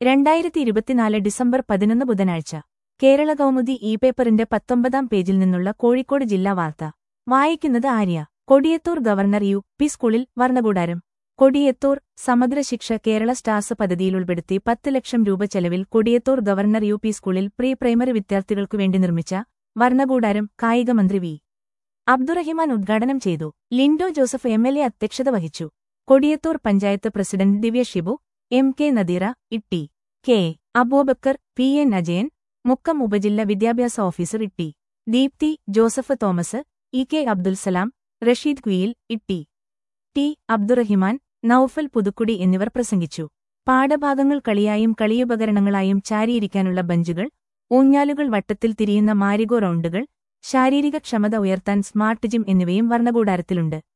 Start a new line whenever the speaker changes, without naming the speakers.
രണ്ടായിരത്തി ഇരുപത്തിനാല് ഡിസംബർ പതിനൊന്ന് ബുധനാഴ്ച കേരള കൗമുദി ഇ പേപ്പറിന്റെ പത്തൊമ്പതാം പേജിൽ നിന്നുള്ള കോഴിക്കോട് ജില്ലാ വാർത്ത വായിക്കുന്നത് Arya Kodiyathur governor U P സ്കൂളിൽ വർണ്ണകൂടാരം കൊടിയത്തൂർ സമഗ്ര ശിക്ഷ കേരള സ്റ്റാർസ് പദ്ധതിയിൽ ഉൾപ്പെടുത്തി പത്ത് ലക്ഷം രൂപ ചെലവിൽ കൊടിയത്തൂർ ഗവർണർ യു പി സ്കൂളിൽ പ്രീ പ്രൈമറി വിദ്യാർത്ഥികൾക്കുവേണ്ടി നിർമ്മിച്ച വർണ്ണകൂടാരം കായികമന്ത്രി വി അബ്ദുറഹിമാൻ ഉദ്ഘാടനം ചെയ്തു Lindo Joseph M L A അധ്യക്ഷത വഹിച്ചു Kodiyathur panchayat president Divya Shibu M K Nadeera ഇട്ടി K Aboobacker P N Ajayan Mukkam ഉപജില്ല വിദ്യാഭ്യാസ ഓഫീസർ ഇട്ടി ദീപ്തി ജോസഫ് തോമസ് ഇ കെ അബ്ദുൽസലാം റഷീദ് ക്വിയിൽ ഇട്ടി ടി അബ്ദുറഹിമാൻ നൌഫൽ പുതുക്കുടി എന്നിവർ പ്രസംഗിച്ചു പാഠഭാഗങ്ങൾ കളിയായും കളിയുപകരണങ്ങളായും ചാരിയിരിക്കാനുള്ള ബഞ്ചുകൾ ഊഞ്ഞാലുകൾ വട്ടത്തിൽ തിരിയുന്ന മാരിഗോ റൗണ്ടുകൾ ശാരീരിക ക്ഷമത ഉയർത്താൻ സ്മാർട്ട് ജിം എന്നിവയും വർണ്ണകൂടാരത്തിലുണ്ട്